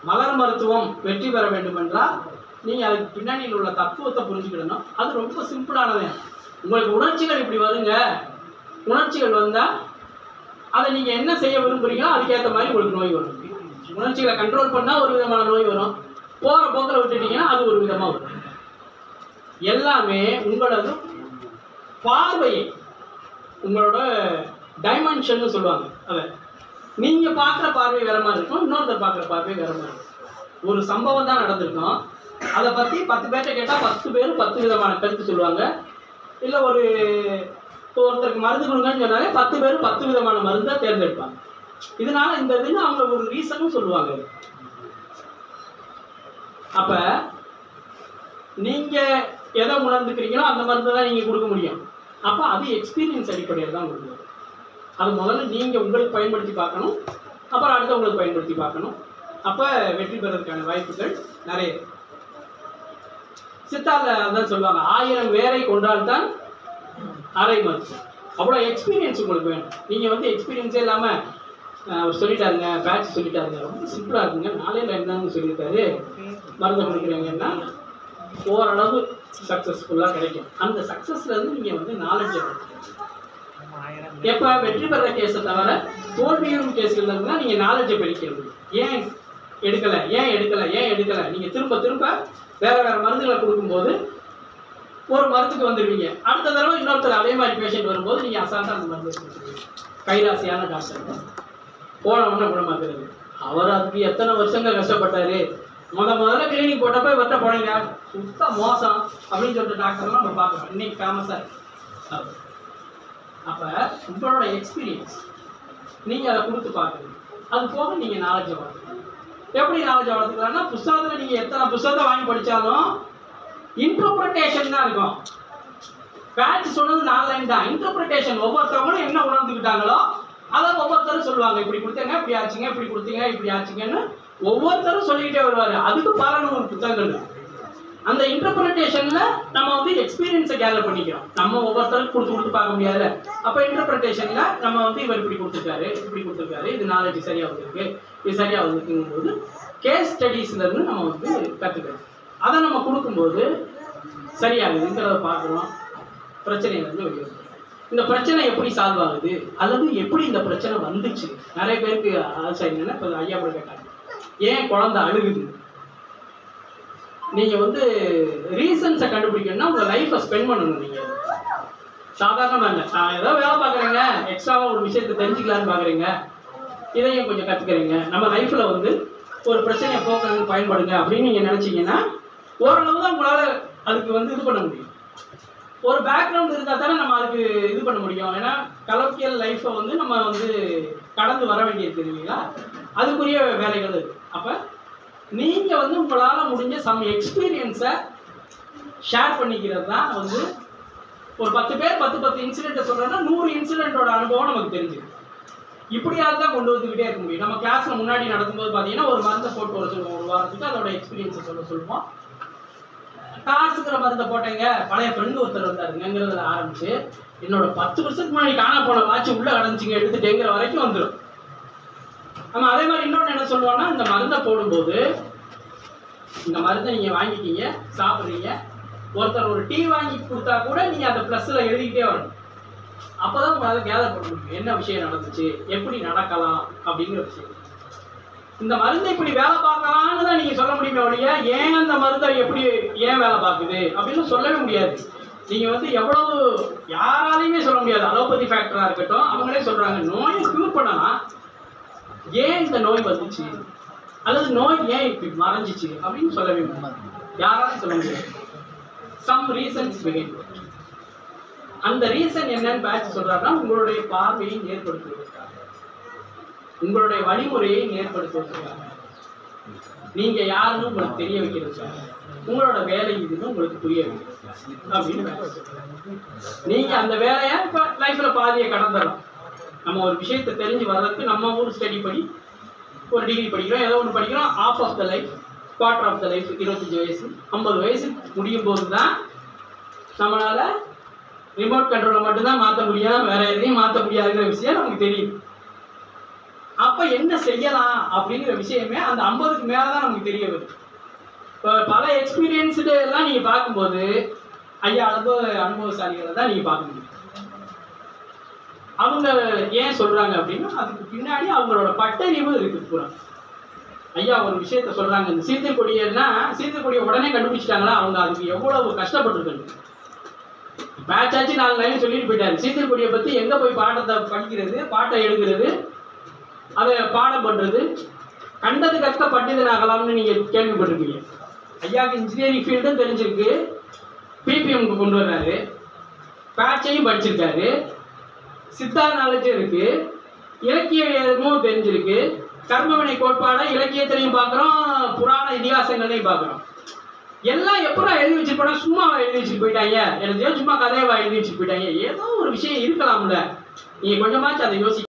மலர் மருத்துவம் வெற்றி பெற வேண்டும் என்றால் நீங்கள் அதுக்கு பின்னணியில் உள்ள தத்துவத்தை புரிஞ்சுக்கிடணும் அது ரொம்ப சிம்பிளானது உங்களுக்கு உணர்ச்சிகள் இப்படி வருங்க உணர்ச்சிகள் வந்தால் அதை நீங்கள் என்ன செய்ய விரும்புறீங்களோ அதுக்கேற்ற மாதிரி உங்களுக்கு நோய் வரும் உணர்ச்சிகளை கண்ட்ரோல் பண்ணால் ஒரு விதமான நோய் வரும் போகிற போக்கில் விட்டுட்டீங்கன்னா அது ஒரு விதமாக வரும் எல்லாமே உங்களது பார்வையை உங்களோட டைமென்ஷன் சொல்லுவாங்க அதை நீங்கள் பார்க்குற பார்வை வேற மாதிரி இருக்கும் இன்னொருத்தர் பார்க்குற பார்வை வேற மாதிரி இருக்கும் ஒரு சம்பவம் தான் நடந்திருக்கும் அதை பற்றி பத்து பேர்கிட்ட கேட்டால் பத்து பேர் பத்து விதமான கருத்து சொல்லுவாங்க இல்லை ஒரு இப்போ ஒருத்தருக்கு மருந்து கொடுங்கன்னு சொன்னாலே பத்து பேர் பத்து விதமான மருந்தை தேர்ந்தெடுப்பாங்க இதனால இந்த இதுன்னு அவங்க ஒரு ரீசனும் சொல்லுவாங்க அப்போ நீங்கள் எதை உணர்ந்துக்கிறீங்களோ அந்த மருந்து தான் நீங்கள் கொடுக்க முடியும் அப்போ அது எக்ஸ்பீரியன்ஸ் அடிப்படையில் தான் கொடுக்கணும் அது முதல்ல நீங்கள் உங்களுக்கு பயன்படுத்தி பார்க்கணும் அப்புறம் அடுத்தவங்களுக்கு பயன்படுத்தி பார்க்கணும் அப்போ வெற்றி பெறதுக்கான வாய்ப்புகள் நிறைய இருக்கு. சித்தால அதான் சொல்லுவாங்க ஆயிரம் வேரை கொண்டால்தான் அரை மருத்துவம் அவ்வளோ எக்ஸ்பீரியன்ஸ் உங்களுக்கு வேணும் நீங்கள் வந்து எக்ஸ்பீரியன்ஸே இல்லாமல் அவர் சொல்லிட்டாருங்க பேட்ச் சொல்லிட்டாருங்க ரொம்ப சிம்பிளாக இருக்குங்க நாளையில் என்னன்னு சொல்லியிருக்காரு மருந்து கொடுக்குறீங்கன்னா ஓரளவு சக்ஸஸ்ஃபுல்லாக கிடைக்கும் அந்த சக்ஸஸ்லேருந்து நீங்கள் வந்து நாலேஜை எப்போ வெற்றி பெற கேஸை தவிர தோல்வியும் கேஸ்கள் இருந்தால் நீங்கள் நாலேஜை பெருக்கிறது ஏன் எடுக்கலை ஏன் எடுக்கலை ஏன் எடுக்கலை நீங்கள் திரும்ப திரும்ப வேற வேற மருந்துகளை கொடுக்கும்போது ஒரு மருந்துக்கு வந்துடுவீங்க அடுத்த தடவை இன்னொருத்தர் அதே மாதிரி பேஷண்ட் வரும்போது நீங்கள் அசால்ட்டாக அந்த மருந்து கொடுத்துருவீங்க கைராசியான டாக்டர் போன உடனே குணமாக்குறது அவர் அதுக்கு எத்தனை வருஷங்க கஷ்டப்பட்டாரு முத முதல்ல கிளினிக் போட்டப்ப இவர்கிட்ட போனீங்க சுத்த மோசம் அப்படின்னு சொல்லிட்டு டாக்டர்லாம் நம்ம பார்க்குறோம் இன்னைக்கு ஃபேமஸாக இருக்கு அப்போ உங்களோட எக்ஸ்பீரியன்ஸ் நீங்கள் அதை கொடுத்து பார்க்குறீங்க அது போக நீங்கள் நாலேஜை வளர்த்துக்கணும் எப்படி நாலேஜை வளர்த்துக்கலாம்னா புஸ்தகத்தில் நீங்கள் எத்தனை புஸ்தகத்தை வாங்கி படித்தாலும் இன்டர்பிரிட்டேஷன் தான் இருக்கும் பேட்ச் சொன்னது நாலு லைன் தான் இன்டர்பிரிட்டேஷன் ஒவ்வொருத்தவங்களும் என்ன உணர்ந்துக்கிட்டாங்களோ அதை ஒவ்வொருத்தரும் சொல்லுவாங்க இப்படி கொடுத்தேங்க இப்படி ஆச்சுங்க இப்படி கொடுத்தீங்க இப்படி ஆச்சுங்கன்னு ஒவ்வொருத்தரும் சொல்லிக்கிட்டே வருவார் அதுக்கு பல நூறு புத்தகங்கள் இருக்கு அந்த இன்டர்பிரிட்டேஷன்ல நம்ம வந்து எக்ஸ்பீரியன்ஸை கேதர் பண்ணிக்கிறோம் நம்ம ஒவ்வொருத்தரும் கொடுத்து கொடுத்து பார்க்க முடியாது அப்போ இன்டர்பிரிட்டேஷன்ல நம்ம வந்து இவர் இப்படி கொடுத்துருக்காரு இப்படி கொடுத்துருக்காரு இது நாலேஜ் சரியா வந்திருக்கு இது சரியா வந்திருக்குங்கும் போது கேஸ் ஸ்டடீஸ்ல இருந்து நம்ம வந்து கத்துக்கிறோம் அதை நம்ம கொடுக்கும்போது சரியாகுதுங்கிறத பார்க்குறோம் பிரச்சனையிலேருந்து வெளியே வருது. இந்த பிரச்சனை எப்படி சால்வ் ஆகுது அல்லது எப்படி இந்த பிரச்சனை வந்துச்சு நிறைய பேருக்கு ஆசை என்னன்னா இப்போ ஐயா கூட கேட்டாங்க ஏன் குழந்தை அழுகுது நீங்க வந்து ரீசன்ஸை கண்டுபிடிக்கணும்னா உங்க லைஃப்பை ஸ்பெண்ட் பண்ணணும் நீங்க சாதாரணமா இல்லை நான் ஏதோ வேலை பார்க்குறேங்க எக்ஸ்ட்ராவா ஒரு விஷயத்தை தெரிஞ்சுக்கலான்னு பார்க்குறீங்க இதையும் கொஞ்சம் கற்றுக்கிறீங்க நம்ம லைஃப்பில் வந்து ஒரு பிரச்சனையை போக்குறதுக்கு பயன்படுங்க அப்படின்னு நீங்கள் நினச்சிங்கன்னா ஓரளவு தான் உங்களால் அதுக்கு வந்து இது பண்ண முடியும் ஒரு பேக்ரவுண்ட் இருந்தால் தானே நம்ம அதுக்கு இது பண்ண முடியும் ஏன்னா கலோக்கியல் லைஃப்பை வந்து நம்ம வந்து கடந்து வர வேண்டியது இல்லைங்களா அதுக்குரிய வேலைகள் இருக்கு அப்போ நீங்கள் வந்து உங்களால் முடிஞ்ச சம் எக்ஸ்பீரியன்ஸை ஷேர் பண்ணிக்கிறது தான் வந்து ஒரு பத்து பேர் பத்து பத்து இன்சிடென்ட்டை சொல்கிறோன்னா நூறு இன்சிடென்ட்டோட அனுபவம் நமக்கு தெரிஞ்சுது இப்படியாவது தான் கொண்டு வந்துக்கிட்டே இருக்க முடியும் நம்ம கிளாஸில் முன்னாடி நடக்கும்போது பார்த்தீங்கன்னா ஒரு மருந்தை போட்டு வர சொல்லுவோம் ஒரு வாரத்துக்கு அதோட எக்ஸ்பீரியன்ஸை சொல்ல சொல்லுவோம் காசுக்கிற மருந்தை போட்டேங்க பழைய ஃப்ரெண்டு ஒருத்தர் வந்தாருங்கிறதுல ஆரம்பிச்சு என்னோட பத்து வருஷத்துக்கு முன்னாடி காண போன வாட்ச் உள்ள அடைஞ்சிங்க எடுத்துட்டேங்கிற வரைக்கும் வந்துடும் நம்ம அதே மாதிரி இன்னொன்று என்ன சொல்லுவோம்னா இந்த மருந்தை போடும்போது இந்த மருந்தை நீங்கள் வாங்கிட்டீங்க சாப்பிட்றீங்க ஒருத்தர் ஒரு டீ வாங்கி கொடுத்தா கூட நீங்கள் அந்த ப்ளஸ்ஸில் எழுதிக்கிட்டே வரணும் அப்போ தான் உங்களால் கேதர் பண்ண முடியும் என்ன விஷயம் நடந்துச்சு எப்படி நடக்கலாம் அப்படிங்கிற விஷயம் இந்த மருந்து இப்படி வேலை பார்க்கலான்னு தான் நீங்கள் சொல்ல முடியுமே ஒழிய ஏன் அந்த மருந்தை எப்படி ஏன் வேலை பார்க்குது அப்படின்னு சொல்லவே முடியாது நீங்கள் வந்து எவ்வளவு யாராலையுமே சொல்ல முடியாது அலோபதி ஃபேக்டராக இருக்கட்டும் அவங்களே சொல்கிறாங்க நோயை க்யூர் பண்ணலாம் ஏன் இந்த நோய் வந்துச்சு அல்லது நோய் ஏன் இப்படி மறைஞ்சிச்சு அப்படின்னு சொல்லவே முடியாது யாராலையும் சொல்ல முடியாது சம் ரீசன்ஸ் பிகைன் அந்த ரீசன் என்னன்னு பேட்ச் சொல்றாருன்னா உங்களுடைய பார்வையை ஏற்படுத்துவதற்காக உங்களுடைய வழிமுறையை ஏற்படுத்துவதற்காக நீங்க யாருன்னு உங்களுக்கு தெரிய வைக்கிறதுக்காக உங்களோட வேலை இதுன்னு உங்களுக்கு புரிய வைக்கிறது அப்படின்னு பேட்ச் சொல்றாரு. நீங்க அந்த வேலையை இப்ப லைஃப்ல பாதியை கடந்துடலாம் நம்ம ஒரு விஷயத்தை தெரிஞ்சு வர்றதுக்கு நம்ம ஊர் ஸ்டடி படி ஒரு டிகிரி படிக்கிறோம் ஏதோ ஒன்று படிக்கிறோம் of of the life quarter of the life இருபத்தஞ்சி வயசு ஐம்பது வயசு முடியும் போது தான் நம்மளால ரிமோட் கண்ட்ரோலை மட்டும்தான் மாற்ற முடியும் வேற எதையும் மாற்ற முடியாதுங்கிற விஷயம் நமக்கு தெரியும் அப்ப என்ன செய்யலாம் அப்படிங்கிற விஷயமே அந்த ஐம்பதுக்கு மேலதான் நமக்கு தெரிய வருது இப்போ பல எக்ஸ்பீரியன்ஸ்டு எல்லாம் நீங்க பார்க்கும்போது ஐயா அனுபவ அனுபவசாலிகளை தான் நீங்க பார்க்க முடியும் அவங்க ஏன் சொல்றாங்க அப்படின்னா அதுக்கு பின்னாடி அவங்களோட பட்டறிவு இருக்கு பூரா ஐயா ஒரு விஷயத்த சொல்றாங்க இந்த சீர்திருக்கொடியன்னா சீர்திருக்கொடியை உடனே கண்டுபிடிச்சிட்டாங்களா அவங்க அதுக்கு எவ்வளவு கஷ்டப்பட்டிருக்காங்க மேட்ச் ஆச்சு நாலு லைன் சொல்லிட்டு போயிட்டாரு சீர்திருக்கொடியை பத்தி எங்க போய் பாடத்தை படிக்கிறது பாட்டை எழுதுறது அதை பாடம் பண்றது கண்டது கற்க பண்டிதன் ஆகலாம்னு நீங்க கேள்விப்பட்டிருப்பீங்க ஐயாவுக்கு இன்ஜினியரிங் ஃபீல்டும் தெரிஞ்சிருக்கு பிபிஎம்க்கு கொண்டு வர்றாரு பேட்சையும் படிச்சிருக்காரு சித்தார் நாலேஜும் இருக்கு இலக்கியமும் தெரிஞ்சிருக்கு கர்மவினை கோட்பாடை இலக்கியத்திலையும் பார்க்குறோம் புராண இதிகாசங்களையும் பார்க்குறோம் எல்லாம் எப்படா எழுதி வச்சிருப்பா சும்மா எழுதி வச்சுட்டு போயிட்டாங்க எனக்கு சும்மா கதையவா எழுதி வச்சுட்டு போயிட்டாங்க ஏதோ ஒரு விஷயம் இருக்கலாம்ல நீங்க கொஞ்சமாச்சும் அதை யோசி